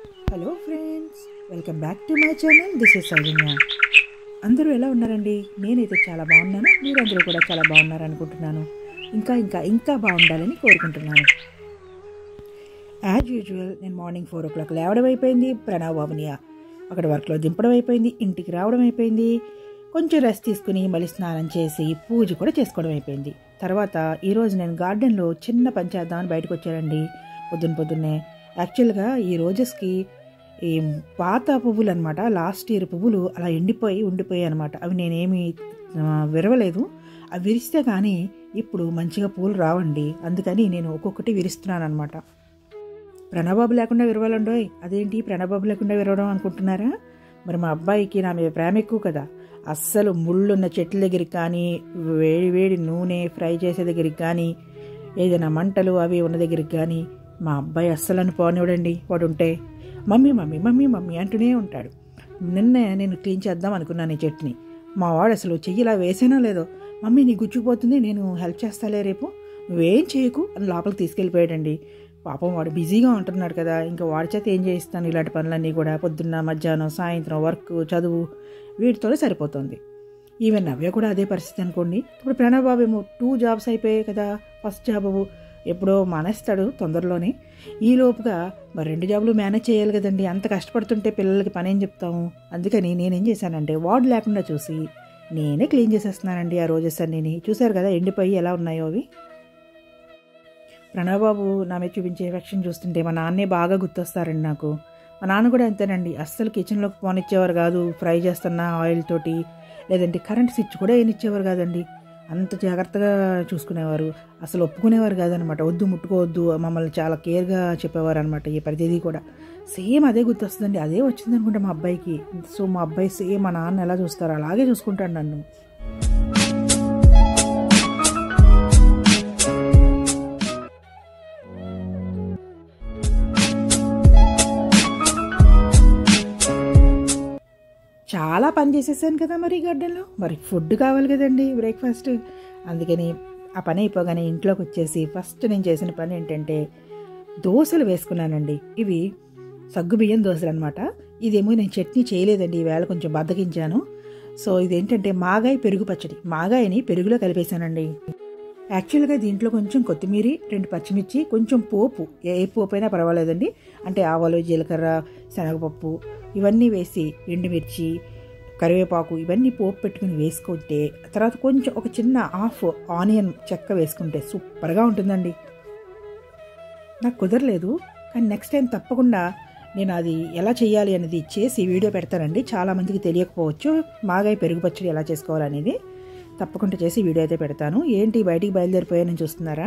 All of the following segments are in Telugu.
hello friends welcome back to my channel this is Soujanya అందరూ ఎలా ఉన్నారండి నేనైతే చాలా బాగున్నాను మీరందరూ కూడా చాలా బాగున్నారు అనుకుంటున్నాను ఇంకా ఇంకా ఇంకా బాగుండాలని కోరుకుంటున్నాను యాజ్ యూజువల్ నేను మార్నింగ్ ఫోర్ ఓ క్లాక్ లేవడం అయిపోయింది ప్రణవ్ బాబుని అక్కడ వర్క్లో దింపడం అయిపోయింది ఇంటికి రావడం అయిపోయింది కొంచెం రెస్ట్ తీసుకుని మళ్ళీ స్నానం చేసి పూజ కూడా చేసుకోవడం అయిపోయింది తర్వాత ఈరోజు నేను గార్డెన్లో చిన్న పని చేద్దామని బయటకు వచ్చానండి పొద్దున్న పొద్దున్నే యాక్చువల్గా ఈ రోజెస్కి ఈ పాత పువ్వులు అనమాట లాస్ట్ ఇయర్ పువ్వులు అలా ఎండిపోయి ఉండిపోయాయి అనమాట అవి నేనేమి ఆ, విరవలేదు అవి విరిస్తే కానీ ఇప్పుడు మంచిగా పూలు రావండి అందుకని నేను ఒక్కొక్కటి విరుస్తున్నాను అనమాట ప్రణబాబు లేకుండా విరవాలండోయ్ అదేంటి ప్రణబాబు లేకుండా విరవడం అనుకుంటున్నారా మరి మా అబ్బాయికి నా మీద ప్రేమ ఎక్కువ కదా అస్సలు ముళ్ళున్న చెట్ల దగ్గరికి కానీ వేడి వేడి నూనె ఫ్రై చేసే దగ్గరికి కానీ ఏదైనా మంటలు అవి ఉన్న దగ్గరికి కానీ మా అబ్బాయి అస్సలు అని పోనివ్వడండి వాడు ఉంటే మమ్మీ మమ్మీ మమ్మీ మమ్మీ అంటూనే ఉంటాడు నిన్న నేను క్లీన్ చేద్దాం అనుకున్నాను ఈ చెట్టుని మా వాడు అసలు చెయ్యిలా వేసేనో లేదో మమ్మీ నీ గుచ్చుకుపోతుంది నేను హెల్ప్ చేస్తాలే రేపు నువ్వేం చేయకు అని లోపలికి తీసుకెళ్ళిపోయాడండి పాపం వాడు బిజీగా ఉంటున్నాడు కదా ఇంకా వాడి చేత ఏం చేయిస్తాను ఇలాంటి పనులన్నీ కూడా పొద్దున్న మధ్యాహ్నం సాయంత్రం వర్క్ చదువు వీటితోనే సరిపోతుంది ఈవెన్ నవ్య కూడా అదే పరిస్థితి అనుకోండి ఇప్పుడు ప్రణవ్ బాబు ఏమో టూ జాబ్స్ అయిపోయాయి కదా ఫస్ట్ జాబ్ ఎప్పుడో మానేస్తాడు తొందరలోనే ఈ లోపుగా మరి రెండు జాబులు మేనేజ్ చేయాలి కదండి అంత కష్టపడుతుంటే పిల్లలకి పని ఏం చెప్తాము అందుకని నేనేం చేశానంటే వార్డు లేకుండా చూసి నేనే క్లీన్ చేసేస్తున్నానండి ఆ రోజెస్ అన్నీ చూశారు కదా ఎండిపోయి ఎలా ఉన్నాయో అవి ప్రణవబాబు నా మీద చూపించే ఎఫెక్షన్ చూస్తుంటే మా నాన్నే బాగా గుర్తొస్తారండి నాకు మా నాన్న కూడా అంతేనండి అస్సలు కిచెన్లోకి పోనిచ్చేవారు కాదు ఫ్రై చేస్తున్న ఆయిల్ తోటి లేదంటే కరెంట్ స్విచ్ కూడా ఏనిచ్చేవారు కాదండి అంత జాగ్రత్తగా చూసుకునేవారు అసలు ఒప్పుకునేవారు కాదనమాట వద్దు ముట్టుకోవద్దు మమ్మల్ని చాలా కేర్గా చెప్పేవారు అనమాట ఈ ప్రతిదీ కూడా సేమ్ అదే గుర్తొస్తుందండి అదే వచ్చింది అనుకుంటా మా అబ్బాయికి సో మా అబ్బాయి సేమ్ మా నాన్న ఎలా చూస్తారో అలాగే చూసుకుంటాడు నన్ను చాలా పని చేసేసాను కదా మరి గార్డెన్లో మరి ఫుడ్ కావాలి కదండి బ్రేక్ఫాస్ట్ అందుకని ఆ పని అయిపోగానే ఇంట్లోకి వచ్చేసి ఫస్ట్ నేను చేసిన పని ఏంటంటే దోశలు వేసుకున్నానండి ఇవి సగ్గుబియ్యం దోశలు అనమాట ఇదేమో నేను చట్నీ చేయలేదండి ఈవేళ కొంచెం బద్దకించాను సో ఇదేంటంటే మాగాయ పెరుగు పచ్చడి మాగాయని పెరుగులో కలిపేశానండి యాక్చువల్గా దీంట్లో కొంచెం కొత్తిమీర రెండు పచ్చిమిర్చి కొంచెం పోపు ఏ పోపు అయినా పర్వాలేదండి అంటే ఆవాలు జీలకర్ర శనగపప్పు ఇవన్నీ వేసి ఎండుమిర్చి కరివేపాకు ఇవన్నీ పోపు పెట్టుకుని వేసుకుంటే తర్వాత కొంచెం ఒక చిన్న హాఫ్ ఆనియన్ చెక్క వేసుకుంటే సూపర్గా ఉంటుందండి నాకు కుదరలేదు కానీ నెక్స్ట్ టైం తప్పకుండా నేను అది ఎలా చేయాలి అనేది చేసి వీడియో పెడతానండి చాలామందికి తెలియకపోవచ్చు మాగాయ పెరుగు పచ్చడి ఎలా చేసుకోవాలనేది తప్పకుండా చేసి వీడియో అయితే పెడతాను ఏంటి బయటికి బయలుదేరిపోయానని చూస్తున్నారా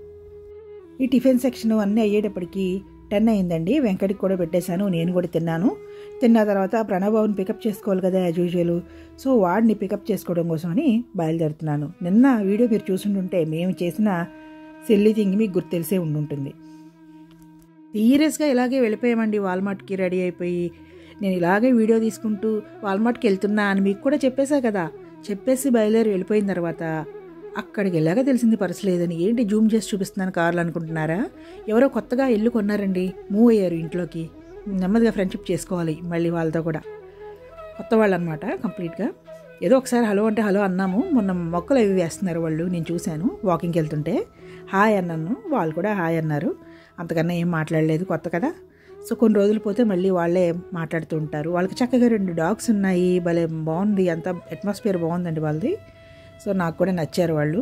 ఈ టిఫిన్ సెక్షన్ అన్నీ అయ్యేటప్పటికి టెన్ అయిందండి వెంకటికి కూడా పెట్టేశాను నేను కూడా తిన్నాను తిన్న తర్వాత ప్రణబాబుని పికప్ చేసుకోవాలి కదా యాజ్ యూజువల్ సో వాడిని పికప్ చేసుకోవడం కోసమని బయలుదేరుతున్నాను నిన్న వీడియో మీరు చూసుంటుంటే మేము చేసిన సిల్లీ థింగ్ మీకు గుర్తు తెలిసే ఉండుంటుంది సీరియస్గా ఇలాగే వెళ్ళిపోయామండి వాల్మార్ట్కి రెడీ అయిపోయి నేను ఇలాగే వీడియో తీసుకుంటూ వాల్మార్ట్కి వెళ్తున్నా అని మీకు కూడా చెప్పేశా కదా చెప్పేసి బయలుదేరి వెళ్ళిపోయిన తర్వాత అక్కడికి వెళ్ళాక తెలిసింది పరసలేదని ఏంటి జూమ్ చేసి చూపిస్తున్నాను కార్లు అనుకుంటున్నారా ఎవరో కొత్తగా ఇల్లు కొన్నారండి మూవ్ అయ్యారు ఇంట్లోకి నెమ్మదిగా ఫ్రెండ్షిప్ చేసుకోవాలి మళ్ళీ వాళ్ళతో కూడా కొత్త వాళ్ళు అనమాట కంప్లీట్గా ఏదో ఒకసారి హలో అంటే హలో అన్నాము మొన్న మొక్కలు అవి వేస్తున్నారు వాళ్ళు నేను చూశాను వాకింగ్కి వెళ్తుంటే హాయ్ అన్నాను వాళ్ళు కూడా హాయ్ అన్నారు అంతకన్నా ఏం మాట్లాడలేదు కొత్త కదా సో కొన్ని రోజులు పోతే మళ్ళీ వాళ్ళే మాట్లాడుతూ ఉంటారు వాళ్ళకి చక్కగా రెండు డాగ్స్ ఉన్నాయి భలే బాగుంది అంత అట్మాస్ఫియర్ బాగుందండి వాళ్ళది సో నాకు కూడా నచ్చారు వాళ్ళు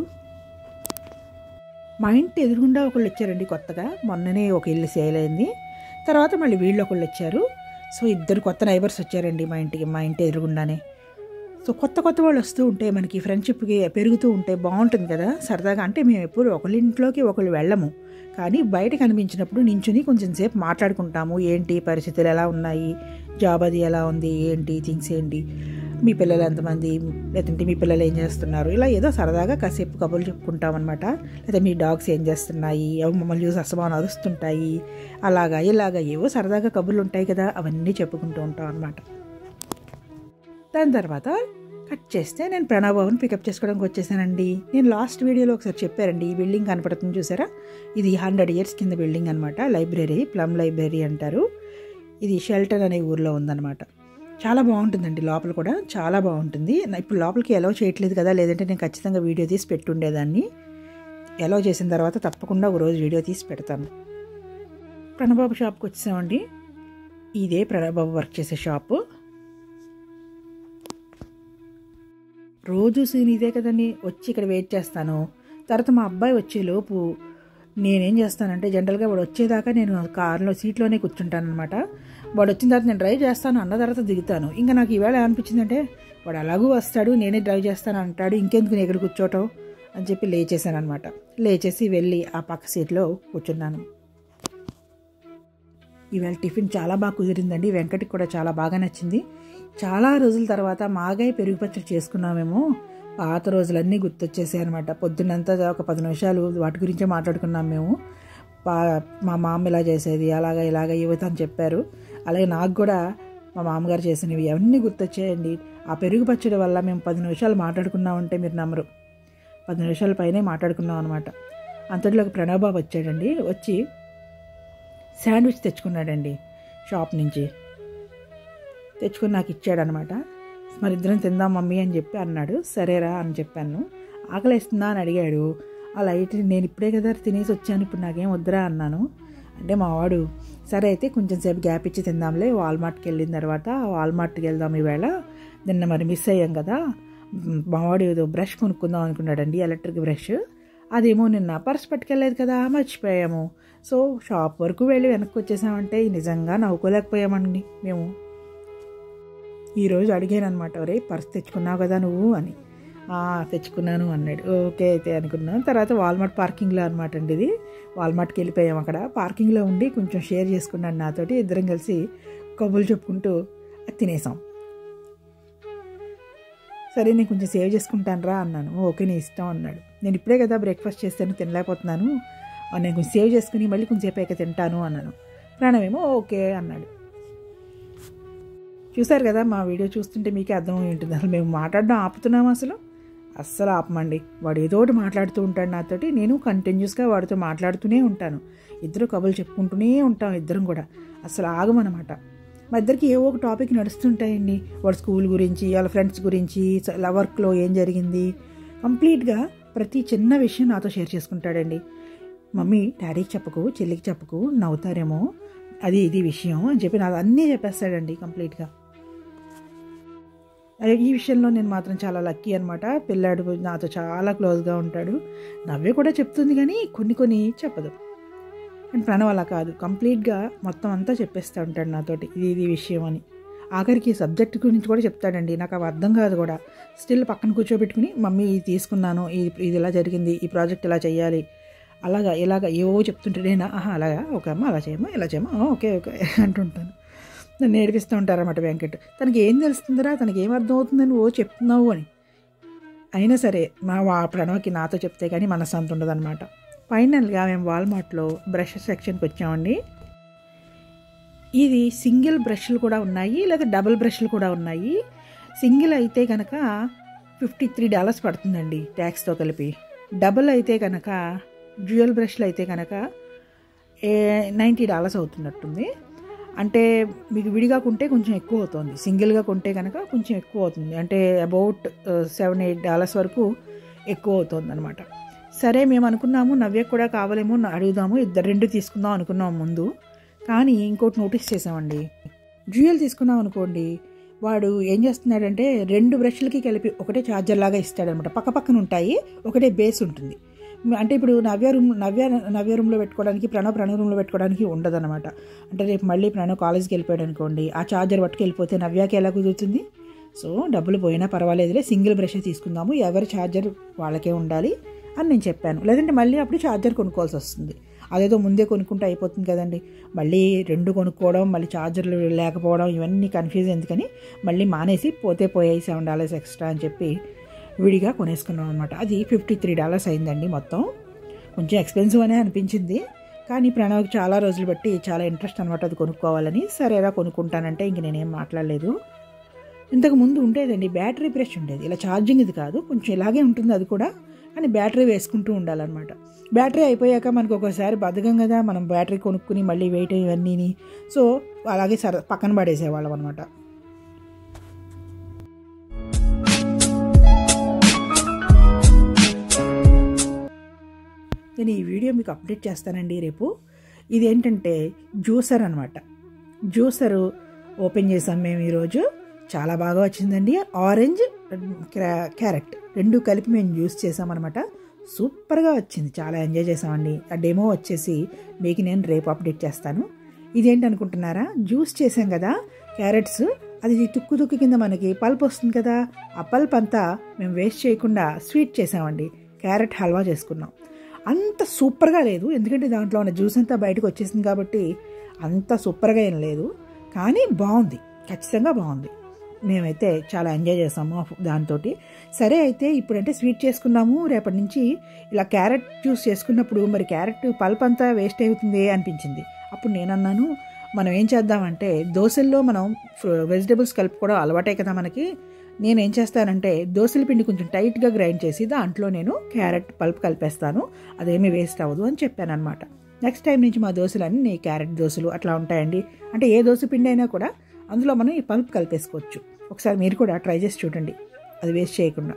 మా ఇంటి ఎదురుగుండా ఒకళ్ళు వచ్చారండి కొత్తగా మొన్ననే ఒక ఇల్లు సేల్ అయింది తర్వాత మళ్ళీ వీళ్ళు ఒకళ్ళు వచ్చారు సో ఇద్దరు కొత్త నైబర్స్ వచ్చారండి మా ఇంటికి మా ఇంటి ఎదురుగుండానే సో కొత్త కొత్త వాళ్ళు వస్తూ ఉంటే మనకి ఫ్రెండ్షిప్కి పెరుగుతూ ఉంటే బాగుంటుంది కదా సరదాగా అంటే మేము ఎప్పుడు ఒకళ్ళ ఇంట్లోకి ఒకళ్ళు వెళ్ళము కానీ బయట కనిపించినప్పుడు నించుని కొంచెం సేపు మాట్లాడుకుంటాము ఏంటి పరిస్థితులు ఎలా ఉన్నాయి జాబ్ అది ఎలా ఉంది ఏంటి థింగ్స్ ఏంటి మీ పిల్లలు ఎంతమంది లేదంటే మీ పిల్లలు ఏం చేస్తున్నారు ఇలా ఏదో సరదాగా కాసేపు కబుర్లు చెప్పుకుంటాం అనమాట లేదా మీ డాగ్స్ ఏం చేస్తున్నాయి అవి మమ్మల్ని చూసి అసమానం అరుస్తుంటాయి అలాగా ఇలాగా ఏవో సరదాగా కబుర్లు ఉంటాయి కదా అవన్నీ చెప్పుకుంటూ ఉంటాం అనమాట దాని తర్వాత కట్ చేస్తే నేను ప్రణవబాబుని పికప్ చేసుకోవడానికి వచ్చేసానండి నేను లాస్ట్ వీడియోలో ఒకసారి చెప్పారండి ఈ బిల్డింగ్ కనపడుతుంది చూసారా ఇది హండ్రెడ్ ఇయర్స్ కింద బిల్డింగ్ అనమాట లైబ్రరీ ప్లమ్ లైబ్రరీ అంటారు ఇది షెల్టర్ అనే ఊర్లో ఉందన్నమాట చాలా బాగుంటుందండి లోపల కూడా చాలా బాగుంటుంది నా- ఇప్పుడు లోపలికి ఎలా చేయట్లేదు కదా లేదంటే నేను ఖచ్చితంగా వీడియో తీసి పెట్టుండేదాన్ని ఎలా చేసిన తర్వాత తప్పకుండా ఒక రోజు వీడియో తీసి పెడతాను ప్రణబాబు షాప్కి వచ్చామండి ఇదే ప్రణబాబు వర్క్ చేసే షాపు రోజు సీన్ ఇదే కదండి వచ్చి ఇక్కడ వెయిట్ చేస్తాను తర్వాత మా అబ్బాయి వచ్చేలోపు నేనేం చేస్తానంటే జనరల్గా వాడు వచ్చేదాకా నేను కార్లో సీట్లోనే కూర్చుంటాను అనమాట వాడు వచ్చిన తర్వాత నేను డ్రైవ్ చేస్తాను అన్న తర్వాత దిగుతాను ఇంకా నాకు ఈవేళ ఏమనిపించిందంటే వాడు అలాగూ వస్తాడు నేనే డ్రైవ్ చేస్తాను అంటాడు ఇంకెందుకు నేను ఇక్కడ కూర్చోవటం అని చెప్పి లేచేసాను అనమాట లేచేసి వెళ్ళి ఆ పక్క సీట్లో కూర్చున్నాను ఇవాళ టిఫిన్ చాలా బాగా కుదిరిందండి వెంకటికి కూడా చాలా బాగా నచ్చింది చాలా రోజుల తర్వాత మాగాయ పెరుగు పచ్చడి చేసుకున్నామేమో పాత రోజులన్నీ గుర్తొచ్చేసాయి అనమాట పొద్దున్నంతా ఒక పది నిమిషాలు వాటి గురించే మాట్లాడుకున్నాం మేము పా మా మామ ఇలా చేసేది అలాగా ఇలాగ యువత అని చెప్పారు అలాగే నాకు కూడా మా మామగారు చేసినవి అవన్నీ గుర్తొచ్చాయండి ఆ పెరుగు పచ్చడి వల్ల మేము పది నిమిషాలు మాట్లాడుకున్నామంటే మీరు నమ్మరు పది నిమిషాల పైనే మాట్లాడుకున్నాం అనమాట అంతటిలోకి ప్రణవ్ బాబు వచ్చాడండి వచ్చి శాండ్విచ్ తెచ్చుకున్నాడండి షాప్ నుంచి తెచ్చుకుని నాకు ఇచ్చాడనమాట మరి ఇద్దరం తిందాం మమ్మీ అని చెప్పి అన్నాడు సరేరా అని చెప్పాను ఆకలిస్తుందా అని అడిగాడు ఆ లైట్ నేను ఇప్పుడే కదా తినేసి వచ్చాను ఇప్పుడు నాకేం వద్దురా అన్నాను అంటే మా వాడు సరే అయితే కొంచెం సేపు గ్యాప్ ఇచ్చి తిందాంలే వాల్మార్ట్కి వెళ్ళిన తర్వాత వాల్మార్ట్కి వెళ్దాం ఈవేళ నిన్న మరి మిస్ అయ్యాం కదా మా వాడు ఏదో బ్రష్ కొనుక్కుందాం అనుకున్నాడండి ఎలక్ట్రిక్ బ్రష్ అదేమో నిన్న పర్స్ పట్టుకెళ్ళలేదు కదా మర్చిపోయాము సో షాప్ వరకు వెళ్ళి వెనక్కి వచ్చేసామంటే నిజంగా నవ్వుకోలేకపోయామండి మేము ఈరోజు అడిగాను అనమాట ఒరే పర్స్ తెచ్చుకున్నావు కదా నువ్వు అని "ఆ, తెచ్చుకున్నాను అన్నాడు ఓకే అయితే అనుకున్నాను తర్వాత వాల్మార్ట్ పార్కింగ్లో అనమాట అండి ఇది వాల్మార్ట్కి వెళ్ళిపోయాం అక్కడ పార్కింగ్లో ఉండి కొంచెం షేర్ చేసుకున్నాను నాతోటి ఇద్దరం కలిసి కబుర్లు చెప్పుకుంటూ అది తినేసాం సరే నేను కొంచెం సేవ్ చేసుకుంటాను రా అన్నాను ఓకే నీ ఇష్టం అన్నాడు నేను ఇప్పుడే కదా బ్రేక్ఫాస్ట్ చేస్తాను తినలేకపోతున్నాను ఆ, నేను కొంచెం సేవ్ చేసుకుని మళ్ళీ కొంచెం సేపు అయితే తింటాను అన్నాను ప్రాణమేమో ఓకే అన్నాడు చూసారు కదా మా వీడియో చూస్తుంటే మీకే అర్థమై ఉంటుంది అసలు మేము మాట్లాడడం ఆపుతున్నాము అసలు అస్సలు ఆపమండి వాడు ఏదో ఒకటి మాట్లాడుతూ ఉంటాడు నాతోటి నేను కంటిన్యూస్గా వాడితో మాట్లాడుతూనే ఉంటాను ఇద్దరు కబులు చెప్పుకుంటూనే ఉంటాం ఇద్దరం కూడా అసలు ఆగమనమాట మా ఇద్దరికి ఏవో ఒక టాపిక్ నడుస్తుంటాయండి వాడు స్కూల్ గురించి వాళ్ళ ఫ్రెండ్స్ గురించి వర్క్లో ఏం జరిగింది కంప్లీట్గా ప్రతి చిన్న విషయం నాతో షేర్ చేసుకుంటాడండి మమ్మీ డాడీకి చెప్పకు చెల్లికి చెప్పకు నవ్వుతారేమో అది ఇది విషయం అని చెప్పి నాకు అన్నీ చెప్పేస్తాడండి కంప్లీట్గా అదే ఈ విషయంలో నేను మాత్రం చాలా లక్కీ అనమాట పిల్లాడు నాతో చాలా క్లోజ్గా ఉంటాడు నవ్వే కూడా చెప్తుంది కానీ కొన్ని కొన్ని చెప్పదు అండ్ ప్రణవ్ అలా కాదు కంప్లీట్గా మొత్తం అంతా చెప్పేస్తూ ఉంటాడు నాతోటి ఇది ఇది విషయం అని ఆఖరికి సబ్జెక్ట్ గురించి కూడా చెప్తాడండి నాకు అవి అర్థం కాదు కూడా స్టిల్ పక్కన కూర్చోబెట్టుకుని మమ్మీ ఇది తీసుకున్నాను ఇది ఇది ఇలా జరిగింది ఈ ప్రాజెక్ట్ ఇలా చేయాలి అలాగా ఇలాగా ఏవో చెప్తుంటే నేను ఆహా అలాగా ఓకే అమ్మ అలా చేయమ్మా ఇలా చేయమ్మా "ఆ, ఓకే ఓకే అంటుంటాను నన్ను నేర్పిస్తూ ఉంటారన్నమాట వెంకట్ తనకి ఏం తెలుస్తుందిరా తనకి ఏం అర్థం అవుతుందని ఓ చెప్తున్నావు అని అయినా సరే మా వా ప్రణవ్కి నాతో చెప్తే కానీ మనశ్శాంతి ఉండదన్నమాట ఫైనల్గా మేము వాల్మార్ట్లో బ్రష్ సెక్షన్కి వచ్చామండి ఇది సింగిల్ బ్రష్లు కూడా ఉన్నాయి లేదా డబుల్ బ్రష్లు కూడా ఉన్నాయి సింగిల్ అయితే కనుక ఫిఫ్టీ త్రీ డాలర్స్ పడుతుందండి ట్యాక్స్తో కలిపి డబుల్ అయితే కనుక డ్యూయల్ బ్రష్లు అయితే కనుక ఏ నైంటీ డాలర్స్ అవుతున్నట్టుంది అంటే మీకు విడిగా కొంటే కొంచెం ఎక్కువ అవుతుంది సింగిల్గా కొంటే కనుక కొంచెం ఎక్కువ అవుతుంది అంటే అబౌట్ సెవెన్ ఎయిట్ డాలర్స్ వరకు ఎక్కువ అవుతుంది అనమాట సరే మేము అనుకున్నాము నవ్యకు కూడా కావాలేమో న- అడుగుదాము ఇద్దరు రెండు తీసుకుందాం అనుకున్నాం ముందు కానీ ఇంకోటి నోటీస్ చేసామండి డ్యూయల్ తీసుకున్నాం అనుకోండి వాడు ఏం చేస్తున్నాడంటే రెండు బ్రష్లకి కలిపి ఒకటే ఛార్జర్ లాగా ఇస్తాడనమాట పక్క పక్కన ఉంటాయి ఒకటే బేస్ ఉంటుంది మ- అంటే ఇప్పుడు నవ్య రూమ్ నవ్య నవ్య రూమ్లో పెట్టుకోవడానికి ప్రణవ్ ప్రణవ్ రూమ్లో పెట్టుకోవడానికి ఉండదన్నమాట అంటే రేపు మళ్ళీ ప్రణవ్ కాలేజ్కి వెళ్ళిపోయాడు అనుకోండి ఆ ఛార్జర్ పట్టుకు వెళ్ళిపోతే నవ్యాకి ఎలా కుదురుతుంది సో డబ్బులు పోయినా పర్వాలేదులే సింగిల్ బ్రష్ తీసుకుందాము ఎవరి ఛార్జర్ వాళ్ళకే ఉండాలి అని నేను చెప్పాను లేదంటే మళ్ళీ అప్పుడు ఛార్జర్ కొనుక్కోవాల్సి వస్తుంది అదేదో ముందే కొనుక్కుంటే అయిపోతుంది కదండి మళ్ళీ రెండు కొనుక్కోవడం మళ్ళీ ఛార్జర్లు లేకపోవడం ఇవన్నీ కన్ఫ్యూజ్ ఎందుకని మళ్ళీ మానేసి పోతే పోయాయి సెవెన్ డాలర్స్ ఎక్స్ట్రా అని చెప్పి విడిగా కొనేసుకున్నాం అనమాట అది ఫిఫ్టీ త్రీ డాలర్స్ అయిందండి మొత్తం కొంచెం ఎక్స్పెన్సివ్ అనే అనిపించింది కానీ ప్రణవ్కి చాలా రోజులు బట్టి చాలా ఇంట్రెస్ట్ అనమాట అది కొనుక్కోవాలని సరేరా కొనుక్కుంటానంటే ఇంక నేనేం మాట్లాడలేదు ఇంతకు ముందు ఉండేదండి బ్యాటరీ బ్రష్ ఉండేది ఇలా ఛార్జింగ్ ఇది కాదు కొంచెం ఇలాగే ఉంటుంది అది కూడా కానీ బ్యాటరీ వేసుకుంటూ ఉండాలన్నమాట బ్యాటరీ అయిపోయాక మనకు ఒకసారి బద్ధకం కదా మనం బ్యాటరీ కొనుక్కుని మళ్ళీ వెయిట్ ఇవన్నీని సో అలాగే సర పక్కన పడేసేవాళ్ళం అనమాట నేను ఈ వీడియో మీకు అప్డేట్ చేస్తానండి రేపు ఇది ఏంటంటే జ్యూసర్ అనమాట జ్యూసరు ఓపెన్ చేసాం మేము ఈరోజు చాలా బాగా వచ్చిందండి ఆరెంజ్ క్యారెట్ రెండు కలిపి మేము జ్యూస్ చేసామన్నమాట సూపర్గా వచ్చింది చాలా ఎంజాయ్ చేసామండి ఆ డెమో వచ్చేసి మీకు నేను రేపు అప్డేట్ చేస్తాను ఇదేంటి అనుకుంటున్నారా జ్యూస్ చేసాం కదా క్యారెట్స్ అది తుక్కు తుక్కు కింద మనకి పల్ప్ వస్తుంది కదా ఆ పల్ప్ అంతా మేము వేస్ట్ చేయకుండా స్వీట్ చేసామండి క్యారెట్ హల్వా చేసుకున్నాం అంత సూపర్గా లేదు ఎందుకంటే దాంట్లో ఉన్న జ్యూస్ అంతా బయటకు వచ్చేసింది కాబట్టి అంత సూపర్గా ఏం లేదు కానీ బాగుంది ఖచ్చితంగా బాగుంది మేమైతే చాలా ఎంజాయ్ చేసాము దాంతో సరే అయితే ఇప్పుడంటే స్వీట్ చేసుకున్నాము రేపటి నుంచి ఇలా క్యారెట్ జ్యూస్ చేసుకున్నప్పుడు మరి క్యారెట్ పల్ప్ అంతా వేస్ట్ అవుతుంది అనిపించింది అప్పుడు నేను అన్నాను మనం ఏం చేద్దామంటే దోశల్లో మనం వెజిటేబుల్స్ కలుపుకోవడం అలవాటే కదా మనకి నేను ఏం చేస్తానంటే దోశల పిండి కొంచెం టైట్గా గ్రైండ్ చేసి దాంట్లో నేను క్యారెట్ పల్ప్ కలిపేస్తాను అదేమీ వేస్ట్ అవ్వదు అని చెప్పాను అనమాట నెక్స్ట్ టైం నుంచి మా దోశలన్నీ క్యారెట్ దోశలు అట్లా ఉంటాయండి అంటే ఏ దోశ పిండి అయినా కూడా అందులో మనం ఈ పల్ప్ కలిపేసుకోవచ్చు ఒకసారి మీరు కూడా ట్రై చేసి చూడండి అది వేస్ట్ చేయకుండా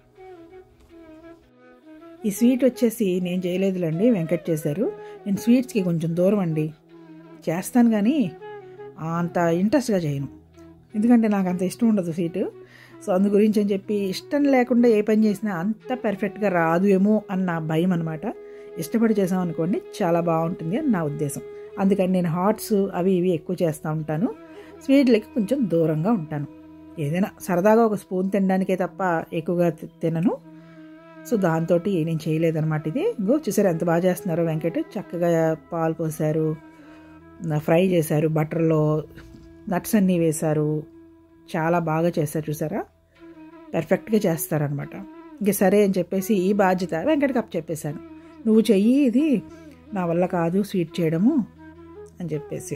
ఈ స్వీట్ వచ్చేసి నేను చేయలేదులేండి వెంకట్ చేశారు నేను స్వీట్స్కి కొంచెం దూరం అండి చేస్తాను కానీ అంత ఇంట్రెస్ట్గా చేయను ఎందుకంటే నాకు అంత ఇష్టం ఉండదు స్వీట్ సో అందు గురించి అని చెప్పి ఇష్టం లేకుండా ఏ పని చేసినా అంత పర్ఫెక్ట్గా రాదు ఏమో అన్న భయం అనమాట ఇష్టపడి చేసాం అనుకోండి చాలా బాగుంటుంది అని నా ఉద్దేశం అందుకని నేను హాట్స్ అవి ఇవి ఎక్కువ చేస్తూ ఉంటాను స్వీట్లకి కొంచెం దూరంగా ఉంటాను ఏదైనా సరదాగా ఒక స్పూన్ తినడానికే తప్ప ఎక్కువగా తినను సో దాంతో నేను చేయలేదన్నమాట ఇది ఇంకో చూసారు ఎంత బాగా చేస్తున్నారో వెంకట్ చక్కగా పాలు పోసారు ఫ్రై చేశారు బటర్లో నట్స్ అన్నీ వేశారు చాలా బాగా చేస్తారు చూసారా పర్ఫెక్ట్గా చేస్తారనమాట ఇంక సరే అని చెప్పేసి ఈ బాధ్యత వెంకటకి అప్ చెప్పేశాను నువ్వు చెయ్యి ఇది నా వల్ల కాదు స్వీట్ చేయడము అని చెప్పేసి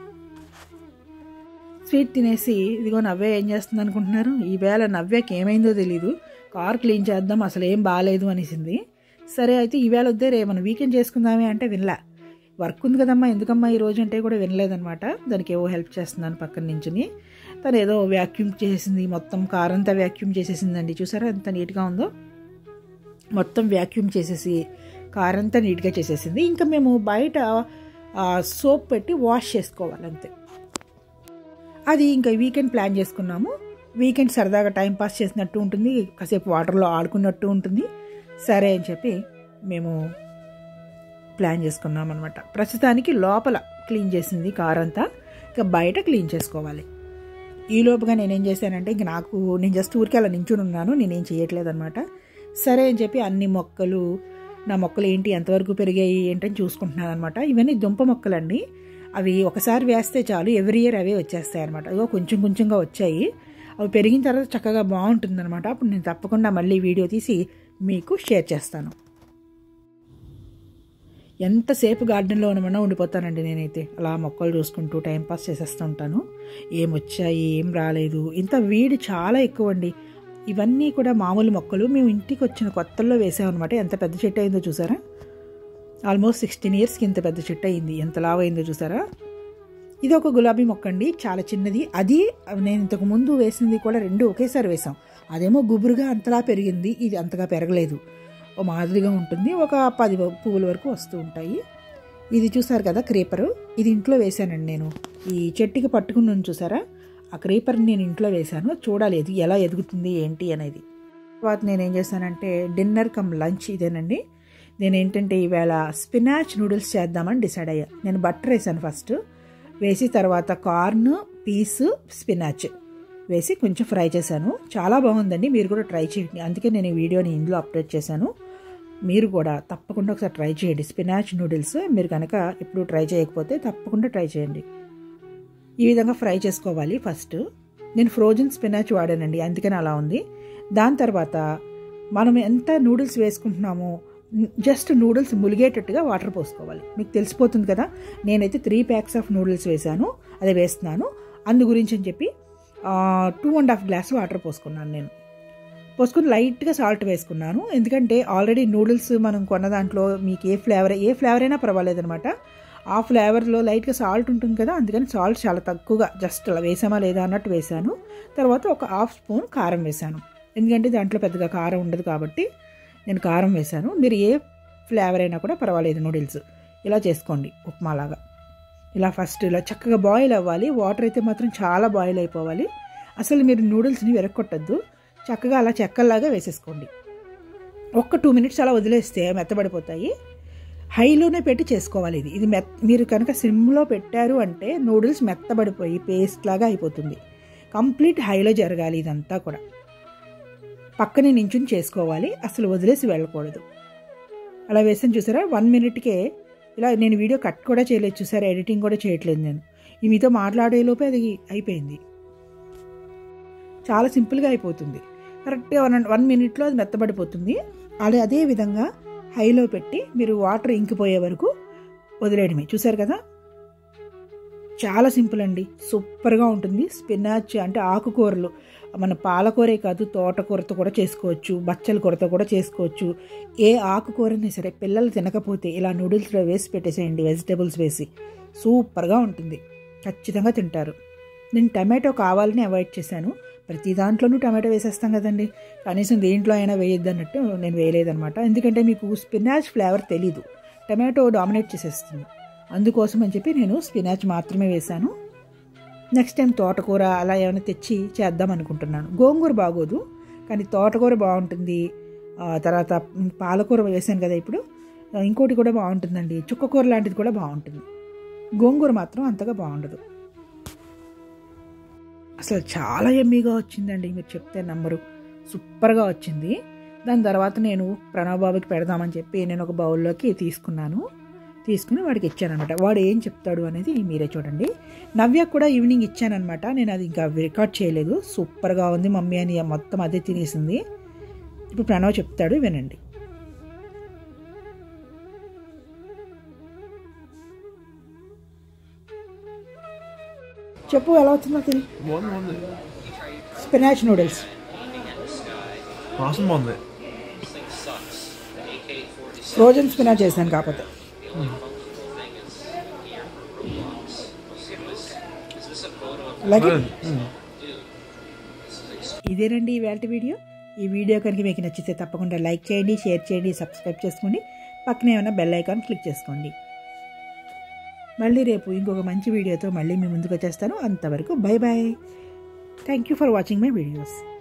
స్వీట్ తినేసి ఇదిగో నవ్వే ఏం చేస్తుంది అనుకుంటున్నారు ఈవేళ నవ్యకి ఏమైందో తెలీదు కార్ క్లీన్ చేద్దాం అసలు ఏం బాగాలేదు అనేసింది సరే అయితే ఈవేళ వద్దే రే మనం వీకెండ్ చేసుకుందామే అంటే వినలా వర్క్ ఉంది కదమ్మా ఎందుకమ్మా ఈ రోజు అంటే కూడా వినలేదనమాట దానికి ఏవో హెల్ప్ చేస్తున్నాను పక్కన నించుని తను ఏదో వ్యాక్యూమ్ చేసింది మొత్తం కార్ అంతా వ్యాక్యూమ్ చేసేసిందండి చూసారా ఎంత నీట్గా ఉందో మొత్తం వ్యాక్యూమ్ చేసేసి కార్ అంతా నీట్గా చేసేసింది ఇంకా మేము బయట సోప్ పెట్టి వాష్ చేసుకోవాలి అంతే అది ఇంకా వీకెండ్ ప్లాన్ చేసుకున్నాము వీకెండ్ సరదాగా టైం పాస్ చేసినట్టు ఉంటుంది కాసేపు వాటర్లో ఆడుకున్నట్టు ఉంటుంది సరే అని చెప్పి మేము ప్లాన్ చేసుకున్నాం అనమాట ప్రస్తుతానికి లోపల క్లీన్ చేసింది కార్ అంతా ఇంకా బయట క్లీన్ చేసుకోవాలి ఈ లోపుగా నేనేం చేశానంటే ఇంక నాకు నేను జస్ట్ ఊరికి అలా నించుని ఉన్నాను నేనేం చేయట్లేదు అనమాట సరే అని చెప్పి అన్ని మొక్కలు నా మొక్కలు ఏంటి ఎంతవరకు పెరిగాయి ఏంటని చూసుకుంటున్నాను అనమాట ఇవన్నీ దుంప మొక్కలండి అవి ఒకసారి వేస్తే చాలు ఎవ్రీ ఇయర్ అవే వచ్చేస్తాయి అనమాట ఇగో కొంచెం కొంచెంగా వచ్చాయి అవి పెరిగిన తర్వాత చక్కగా బాగుంటుంది అనమాట అప్పుడు నేను తప్పకుండా మళ్ళీ వీడియో తీసి మీకు షేర్ చేస్తాను ఎంతసేపు గార్డెన్లో ఉండమన్నా ఉండిపోతానండి నేనైతే అలా మొక్కలు చూసుకుంటూ టైంపాస్ చేసేస్తూ ఉంటాను ఏం వచ్చాయి ఏం రాలేదు ఇంత వీడి చాలా ఎక్కువ అండి ఇవన్నీ కూడా మామూలు మొక్కలు మేము ఇంటికి వచ్చిన కొత్తల్లో వేసామన్నమాట ఎంత పెద్ద చెట్టు అయిందో చూసారా ఆల్మోస్ట్ సిక్స్టీన్ ఇయర్స్కి ఇంత పెద్ద చెట్టు అయింది ఎంత లావ్ అయిందో చూసారా ఇది ఒక గులాబీ మొక్క అండి చాలా చిన్నది అది నేను ఇంతకు ముందు వేసింది కూడా రెండు ఒకేసారి వేసాం అదేమో గుబురుగా అంతలా పెరిగింది ఇది అంతగా పెరగలేదు ఓ మాదిరిగా ఉంటుంది ఒక పది పువ్వుల వరకు వస్తూ ఉంటాయి ఇది చూసారు కదా క్రీపరు ఇది ఇంట్లో వేశానండి నేను ఈ చెట్టుకి పట్టుకున్నాను చూసారా ఆ క్రీపర్ని నేను ఇంట్లో వేశాను చూడాలి ఇది ఎలా ఎదుగుతుంది ఏంటి అనేది తర్వాత నేను ఏం చేశానంటే డిన్నర్ కమ్ లంచ్ ఇదేనండి నేను ఏంటంటే ఈవేళ స్పినాచ్ నూడిల్స్ చేద్దామని డిసైడ్ అయ్యా నేను బటర్ వేసాను ఫస్ట్ వేసి తర్వాత కార్న్ పీస్ స్పినాచ్ వేసి కొంచెం ఫ్రై చేశాను చాలా బాగుందండి మీరు కూడా ట్రై చేయండి అందుకే నేను ఈ వీడియోని ఇందులో అప్లోడ్ చేశాను మీరు కూడా తప్పకుండా ఒకసారి ట్రై చేయండి స్పినాచ్ నూడిల్స్ మీరు కనుక ఎప్పుడు ట్రై చేయకపోతే తప్పకుండా ట్రై చేయండి ఈ విధంగా ఫ్రై చేసుకోవాలి ఫస్ట్ నేను ఫ్రోజన్ స్పినాచ్ వాడానండి అందుకని అలా ఉంది దాని తర్వాత మనం ఎంత నూడిల్స్ వేసుకుంటున్నామో జస్ట్ నూడిల్స్ ములిగేటట్టుగా వాటర్ పోసుకోవాలి మీకు తెలిసిపోతుంది కదా నేనైతే త్రీ ప్యాక్స్ ఆఫ్ నూడిల్స్ వేశాను అదే వేస్తున్నాను అందు గురించి అని చెప్పి two and half glass water పోసుకున్నాను నేను పోసుకుని లైట్గా సాల్ట్ వేసుకున్నాను ఎందుకంటే ఆల్రెడీ నూడిల్స్ మనం కొన్న దాంట్లో మీకు ఏ ఫ్లేవర్ ఏ ఫ్లేవర్ అయినా పర్వాలేదనమాట ఆ ఫ్లేవర్లో లైట్గా సాల్ట్ ఉంటుంది కదా అందుకని సాల్ట్ చాలా తక్కువగా జస్ట్ అలా వేసామా లేదా అన్నట్టు వేసాను తర్వాత ఒక హాఫ్ స్పూన్ కారం వేసాను ఎందుకంటే దాంట్లో పెద్దగా కారం ఉండదు కాబట్టి నేను కారం వేసాను మీరు ఏ ఫ్లేవర్ అయినా కూడా పర్వాలేదు నూడిల్స్ ఇలా చేసుకోండి ఉప్మాలాగా ఇలా ఫస్ట్ ఇలా చక్కగా బాయిల్ అవ్వాలి వాటర్ అయితే మాత్రం చాలా బాయిల్ అయిపోవాలి అసలు మీరు నూడిల్స్ని వెరక్కొట్టద్దు చక్కగా అలా చెక్కల్లాగా వేసేసుకోండి ఒక్క టూ మినిట్స్ అలా వదిలేస్తే మెత్తబడిపోతాయి హైలోనే పెట్టి చేసుకోవాలి ఇది ఇది మెత్ మీరు కనుక సిమ్లో పెట్టారు అంటే నూడిల్స్ మెత్తబడిపోయి పేస్ట్ లాగా అయిపోతుంది కంప్లీట్ హైలో జరగాలి ఇదంతా కూడా పక్కనే నించుని చేసుకోవాలి అసలు వదిలేసి వెళ్ళకూడదు అలా వేసాను చూసారా వన్ మినిట్కే ఇలా నేను వీడియో కట్ కూడా చేయలేదు చూసారా ఎడిటింగ్ కూడా చేయట్లేదు నేను ఈ మీతో మాట్లాడేలోపే అది అయిపోయింది చాలా సింపుల్గా అయిపోతుంది కరెక్ట్గా వన్ వన్ మినిట్లో అది మెత్తబడిపోతుంది అలా అదే విధంగా హైలో పెట్టి మీరు వాటర్ ఇంకిపోయే వరకు వదిలేయడమే చూసారు కదా చాలా సింపుల్ అండి సూపర్గా ఉంటుంది స్పినాచ్ అంటే ఆకుకూరలు మన పాలకూరే కాదు తోటకూరతో కూడా చేసుకోవచ్చు బచ్చల కూరతో కూడా చేసుకోవచ్చు ఏ ఆకుకూరని సరే పిల్లలు తినకపోతే ఇలా నూడిల్స్లో వేసి పెట్టేసేయండి వెజిటేబుల్స్ వేసి సూపర్గా ఉంటుంది ఖచ్చితంగా తింటారు నేను టమాటో కావాలని అవాయిడ్ చేశాను ప్రతి దాంట్లోనూ టమాటో వేసేస్తాం కదండి కనీసం దేంట్లో అయినా వేయొద్దు అన్నట్టు నేను వేయలేదనమాట ఎందుకంటే మీకు స్పినాచ్ ఫ్లేవర్ తెలీదు టమాటో డామినేట్ చేసేస్తుంది అందుకోసం అని చెప్పి నేను స్పినాచ్ మాత్రమే వేశాను నెక్స్ట్ టైం తోటకూర అలా ఏమైనా తెచ్చి చేద్దాం అనుకుంటున్నాను గోంగూర బాగోదు కానీ తోటకూర బాగుంటుంది తర్వాత పాలకూర వేసాను కదా ఇప్పుడు ఇంకోటి కూడా బాగుంటుందండి చుక్కకూర లాంటిది కూడా బాగుంటుంది గోంగూర మాత్రం అంతగా బాగుండదు అసలు చాలా ఎమ్మీగా వచ్చిందండి మీరు చెప్తే నంబరు సూపర్గా వచ్చింది దాని తర్వాత నేను ప్రణవ్ బాబుకి పెడదామని చెప్పి నేను ఒక బౌల్లోకి తీసుకున్నాను తీసుకుని వాడికి ఇచ్చానమాట వాడు ఏం చెప్తాడు అనేది మీరే చూడండి నవ్యకు కూడా ఈవినింగ్ ఇచ్చానమాట నేను అది ఇంకా రికార్డ్ చేయలేదు సూపర్గా ఉంది మమ్మీ అని మొత్తం అదే తినేసింది ఇప్పుడు ప్రణవ్ చెప్తాడు వినండి చెప్పు ఎలా వచ్చిందో తిని బాగుంది బాగుంది స్పినాచ్ నూడిల్స్ వాసన బాగుంది ఫ్రోజన్ స్పినాచ్ చేశాను కాకపోతే లైక్ ఇదేనండి ఇవాళ వీడియో ఈ వీడియో కనుక మీకు నచ్చితే తప్పకుండా లైక్ చేయండి షేర్ చేయండి సబ్స్క్రైబ్ చేసుకోండి పక్కనే ఏమైనా బెల్ ఐకాన్ క్లిక్ చేసుకోండి మళ్ళీ రేపు ఇంకొక మంచి వీడియోతో మళ్ళీ మీ ముందుకు వచ్చేస్తాను అంతవరకు bye bye thank you for watching my videos